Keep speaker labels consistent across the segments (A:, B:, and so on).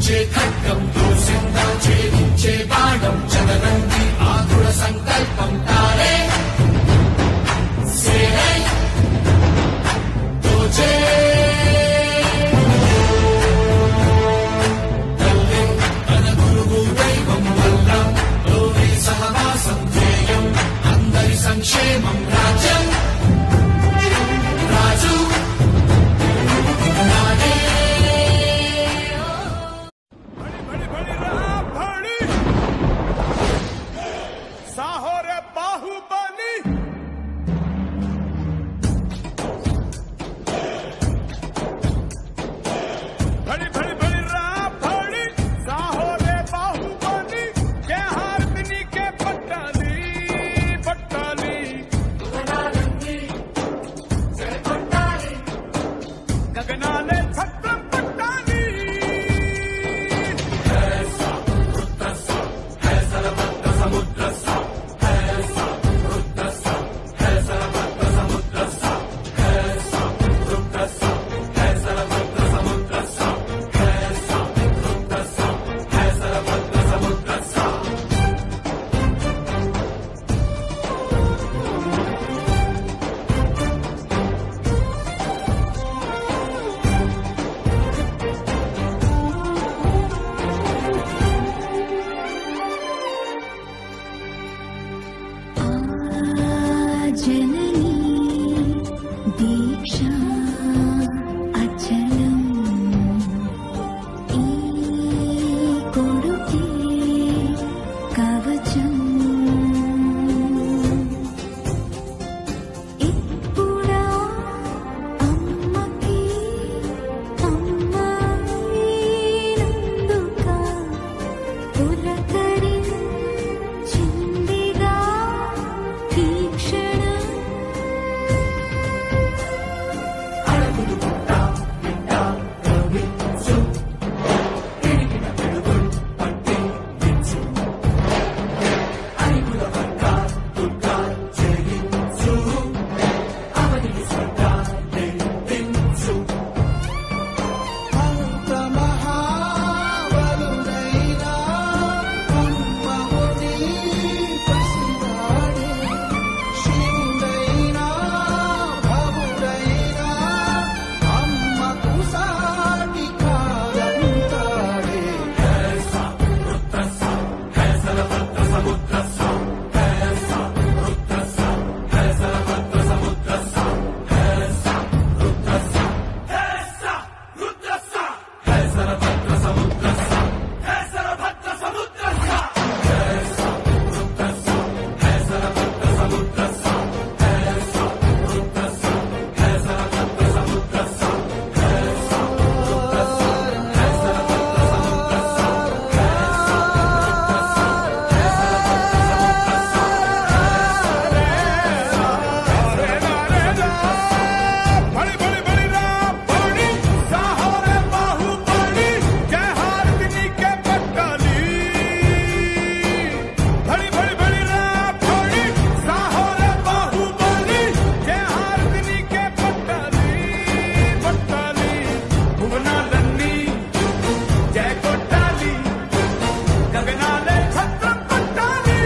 A: ఛేదించే ఖడ్గం దూసిందా ఛేదించే బాణం జగనంది ఆకుల సంకల్పం తారే సేనై దోచే తల్లి తన గురువు దైవం వల్ల లోని సహవాసం ధ్యేయం అందరి సంక్షేమం రాజ్యం రాజు నాడే
B: बड़ी बड़ी रहा बड़ी साहो रे बाहुबली बड़ी बड़ी बड़ी रहा बड़ी साहो रे बाहुबली के हारदिनी के पट्टाली पट्टाली गगनाले छत्रम पट्टाली
C: जननी दीक्षा अचलम् ई कोडुके कवचम् ఇప్పుడా అమ్మకి అమ్మాయినందుక పులకరించిందిగా ఈ క్షణం
A: అంత మహాబలుడైనా అమ్మవుని పసివాడే శివుడైనా భవుడైనా అమ్మకు సాటి కాదంటాడే
B: बड़ी बड़ी बड़ी राम बड़ी साहो रे बाहुबली जय हारदिनी के पट्टाली बड़ी बड़ी बड़ी राम बड़ी साहो रे बाहुबली जय हारदिनी के पट्टाली पट्टाली भुवना लन्नी जय कोट्टाली गगनाले छत्रम पट्टाली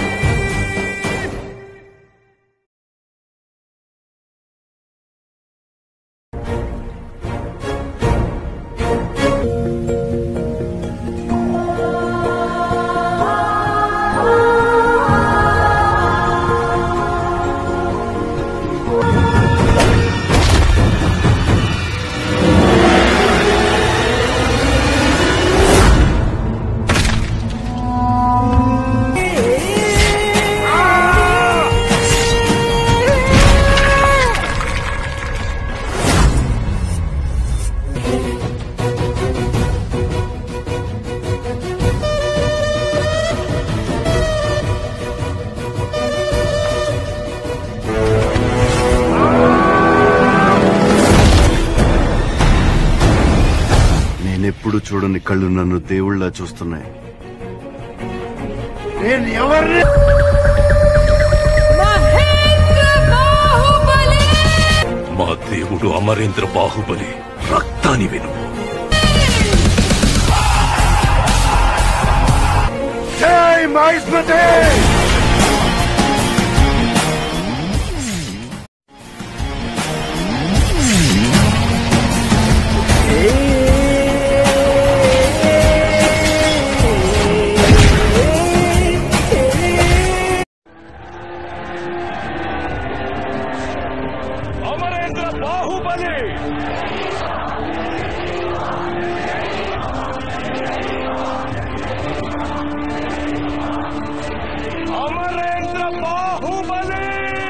D: నేనెప్పుడు చూడని కళ్ళు నన్ను దేవుళ్ళ చూస్తున్నాయి నేను ఎవరిని
E: మా దేవుడు అమరేంద్ర బాహుబలి రక్తాని విను
B: జై మహిష్మతే అమరేంద్ర బాహుబలి అమరేంద్ర బాహుబలి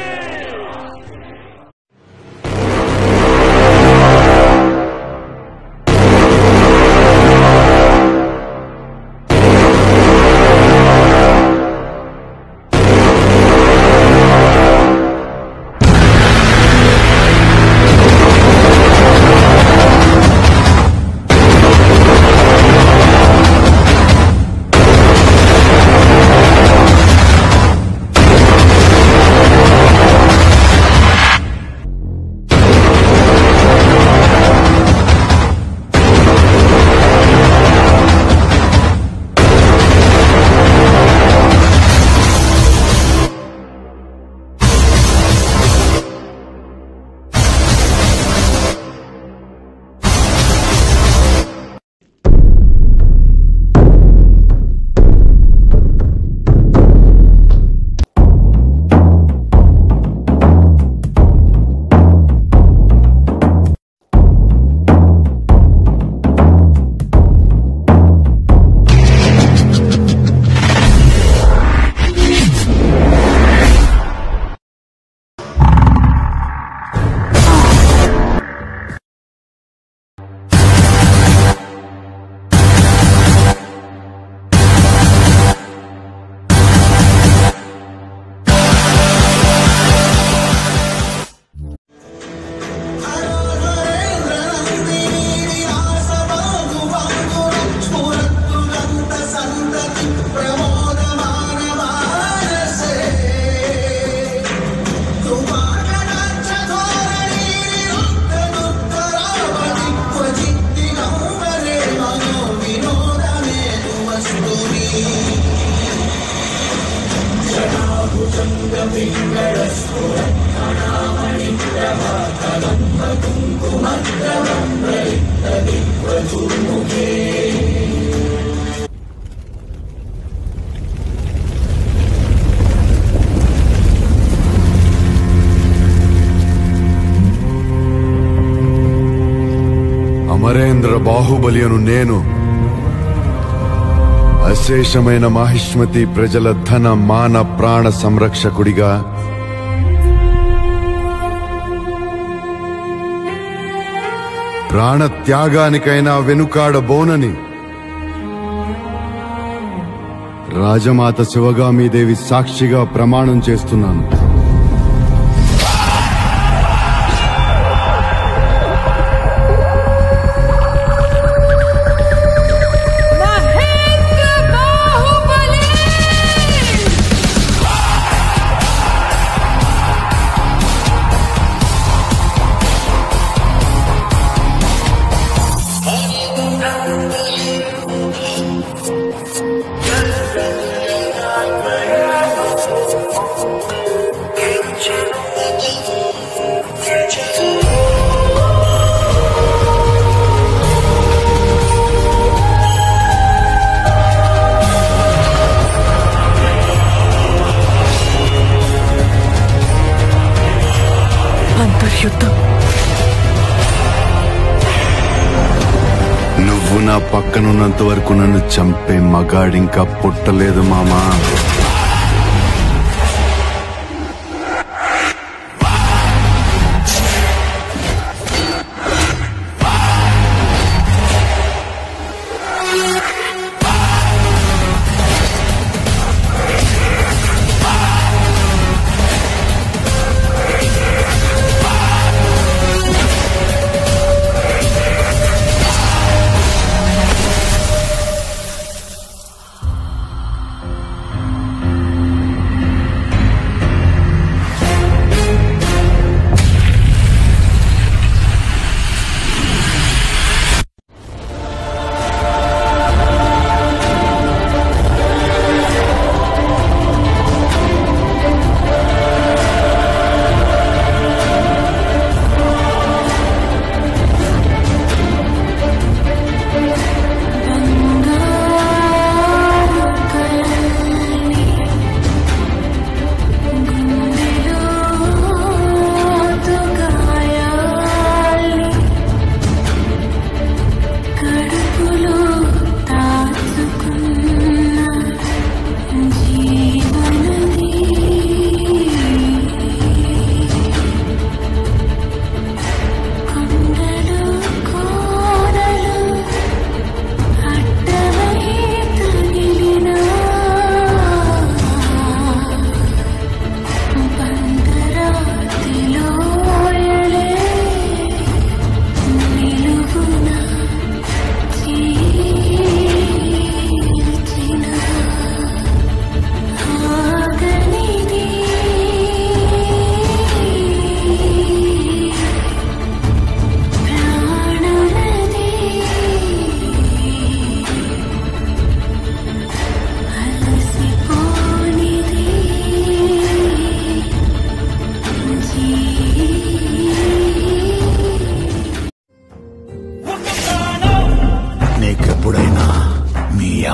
D: అమరేంద్ర బాహుబలి అను నేను అశేషమైన మాహిష్మతి ప్రజల ధన మాన ప్రాణ సంరక్షకుడిగా ప్రాణ త్యాగానికైనా వెనుకాడబోనని రాజమాత శివగామీదేవి సాక్షిగా ప్రమాణం చేస్తున్నాను
C: మహేంద్ర బాహుబలి
E: అంతర్యుద్ధం
D: నువ్వు నా పక్కనున్నంత వరకు నన్ను చంపే మగాడింకా పుట్టలేదు మామా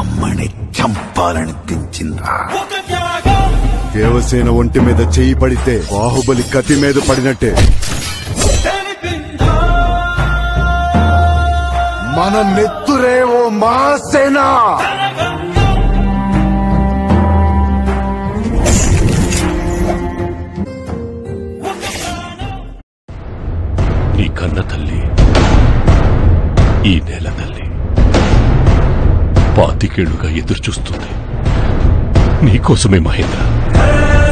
D: అమ్మని చంపాలనిపించిందా
A: ఒక త్యాగం
D: దేవసేన ఒంటి మీద చెయ్యి పడితే బాహుబలి కతి మీద పడినట్టే
A: తెలిపిందా
D: మన నెత్తురే ఓ మాసేన
E: నీ కన్న తల్లి ఈ నేల తల్లి పాతికేళ్లుగా ఎదురుచూస్తుంది నీకోసమే మహేంద్ర